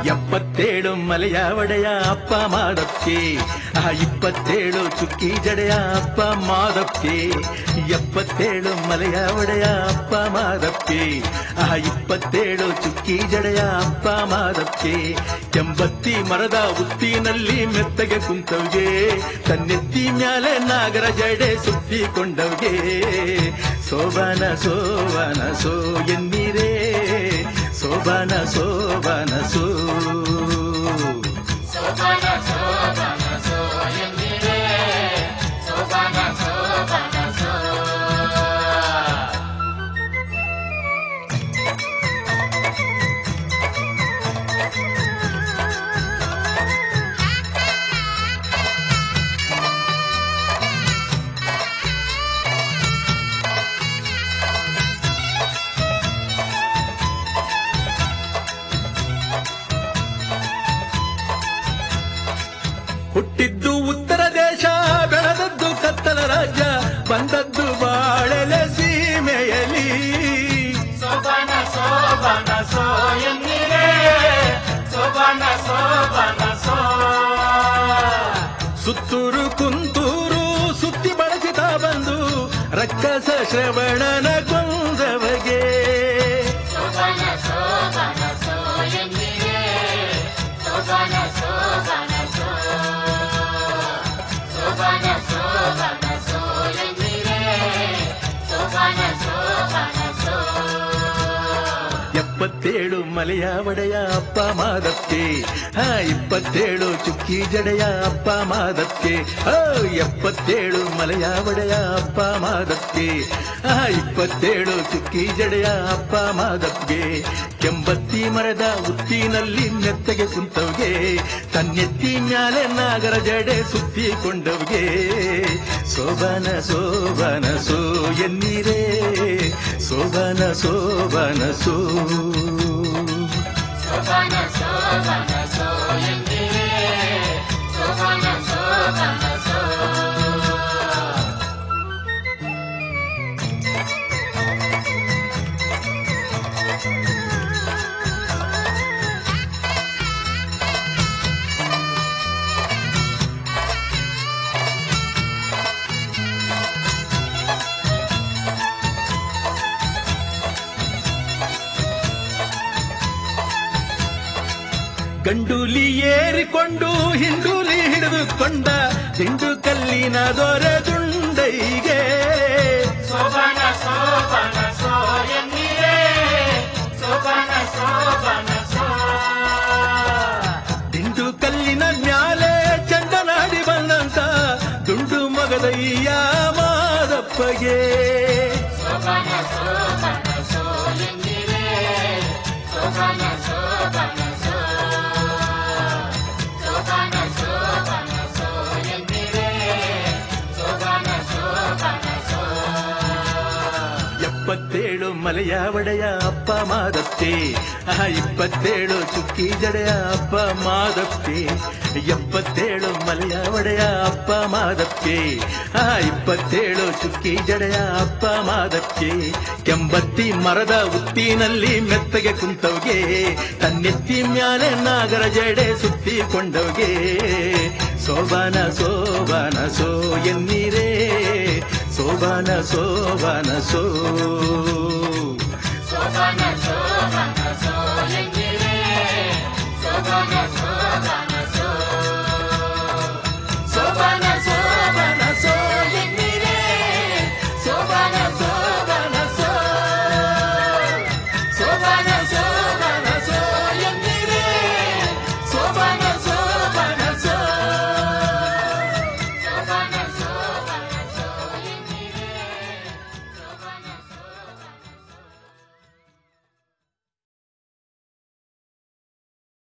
ಎಪ್ಪತ್ತೇಳು ಮಲೆಯ ಒಡೆಯ ಅಪ್ಪ ಮಾದಕ್ಕೆ ಆ ಇಪ್ಪತ್ತೇಳು ಚುಕ್ಕಿ ಜಡೆಯ ಅಪ್ಪ ಮಾದಕ್ಕೆ ಎಪ್ಪತ್ತೇಳು ಮಲೆಯ ಒಡೆಯ ಅಪ್ಪ ಮಾದಕ್ಕೆ ಆ ಇಪ್ಪತ್ತೇಳು ಚುಕ್ಕಿ ಜಡೆಯ ಅಪ್ಪ ಮಾದಕ್ಕೆ ಎಂಬತ್ತಿ ಮರದ ಉತ್ತಿನಲ್ಲಿ ಮೆತ್ತಗೆ ಕುಂತವ್ಗೆ ತನ್ನೆತ್ತಿ ಮ್ಯಾಲೆ ನಾಗರ ಜಡೆ ಸುತ್ತಿಕೊಂಡವ್ಗೆ ಸೋಬಾನ ಸೋಬಾನ ಸೋ ಎನ್ನೀರೇ ಸೋಬಾನ ಸೋಬಾನ ಸೋ ಸೋಬಾನ ಸೋಬಾನ ಸೋ ಎಂದಿರೆ ಸೋಬಾನ ಸೋಬಾನ ಸೋ ಹುಟ್ಟಿದ್ದು ಉತ್ತರ ದೇಶ ಬೆಳೆದದ್ದು ಕತ್ತಲ ರಾಜ್ಯ ಬಂದದ್ದು ಬಾಳೆಲೆ ಸೀಮೆಯಲಿ ಸೋಬಾನ ಸೋಬಾನ ಸೋ ಎಂದಿರೆ ಸೋಬಾನ ಸೋಬಾನ ಸೋ ಸುತ್ತೂರು ಕುಂತೂರು ಸುತ್ತಿ ಬಳಸಿದ ಬಂದು ರಕ್ಕಸ ಶ್ರವಣನ ಕೊಂದವಗೆ ಸೋಬಾನ ಸೋಬಾನ ಸೋ ಎಂದಿರೆ ಸೋಬಾನ ಸೋಬಾನ ಸೋ ಸೋಬಾನ ಸೋಬಾನ ಸೋ ಎಂದಿರೆ ಸೋಬಾನ ಸೋಬಾನ ಸೋ ಎಪ್ಪತ್ತೇಳು ಮಲೆಯ ಒಡೆಯ ಅಪ್ಪ ಮಾದಕ್ಕೆ ಹಾ ಇಪ್ಪತ್ತೇಳು ಚುಕ್ಕಿ ಜಡೆಯ ಅಪ್ಪ ಮಾದಕ್ಕೆ ಹೋ ಎಪ್ಪತ್ತೇಳು ಮಲೆಯ ಒಡೆಯ ಅಪ್ಪ ಮಾದಕ್ಕೆ ಹಾ ಇಪ್ಪತ್ತೇಳು ಚುಕ್ಕಿ ಜಡೆಯ ಅಪ್ಪ ಮಾದಕ್ಕೆ ಕೆಂಬತ್ತಿ ಮರದ ಉತ್ತಿನಲ್ಲಿ ಮೆತ್ತಗೆ ಕುಂತವ್ಗೆ ತನ್ನೆತ್ತಿ ಮ್ಯಾಲೆ ನಾಗರ ಜಡೆ ಸುತ್ತಿಕೊಂಡವ್ಗೆ ಸೋಬಾನ ಸೋಬಾನ ಸೋ ಎನ್ನೀರೇ ಸೋಬಾನ ಸೋಬಾನ ಸೋ ಸೋಬಾನ ಸೋಬಾನ ಸೋ ಎಂದಿರೆ ಸೋಬಾನ ಸೋಬಾನ ಸೋ ಗಂಡೂಲಿ ಏರಿಕೊಂಡು ಹಿಂಡೂಲಿ ಹಿಡಿದುಕೊಂಡ ದಿಂಡು ಕಲ್ಲಿನ ದೊರೆ ದುಂಡೈಗೆ ಸೋಬಾನ ಸೋಬಾನ ಸೋ ಎಂದಿರೆ ಸೋಬಾನ ಸೋಬಾನ ಸೋ ದಿಂಡು ಕಲ್ಲಿನ ಮ್ಯಾಲೆ ಚಂದನಾಡಿ ಬಂದಂತ ದುಂಡು ಮಗದಯ್ಯ ಮಾದಪ್ಪಗೆ ಸೋಬಾನ ಸೋಬಾನ ಸೋ ಎಂದಿರೆ ಸೋಬಾನ ಸೋಬಾನ ಸೋ ಸೋಬಾನ ಸೋಬಾನ ಸೋ ಎಂದಿರೆ ಸೋಬಾನ ಸೋಬಾನ ಸೋ ಎಪ್ಪತ್ತೇಳು ಮಲೆಯ ಒಡೆಯ ಅಪ್ಪ ಮಾದತ್ತೆ ಆ ಇಪ್ಪತ್ತೇಳು ಚುಕ್ಕಿ ಜಡೆಯ ಅಪ್ಪ ಮಾದತ್ತೆ ಎಪ್ಪತ್ತೇಳು ಮಲೆಯ ಒಡೆಯ ಅಪ್ಪ ಮಾದಕ್ಕೆ ಆ ಇಪ್ಪತ್ತೇಳು ಚುಕ್ಕಿ ಜಡೆಯ ಅಪ್ಪ ಮಾದಕ್ಕೆ ಕೆಂಬತ್ತಿ ಮರದ ಉತ್ತಿನಲ್ಲಿ ಮೆತ್ತಗೆ ಕುಂತವ್ಗೆ ತನ್ನೆತ್ತಿ ಮ್ಯಾಲೆ ನಾಗರ ಜಡೆ ಸುತ್ತಿಕೊಂಡವ್ಗೆ ಸೋಬಾನ ಸೋಬಾನ ಸೋ ಎನ್ನೀರೇ ಸೋಬಾನ ಸೋಬಾನ ಸೋ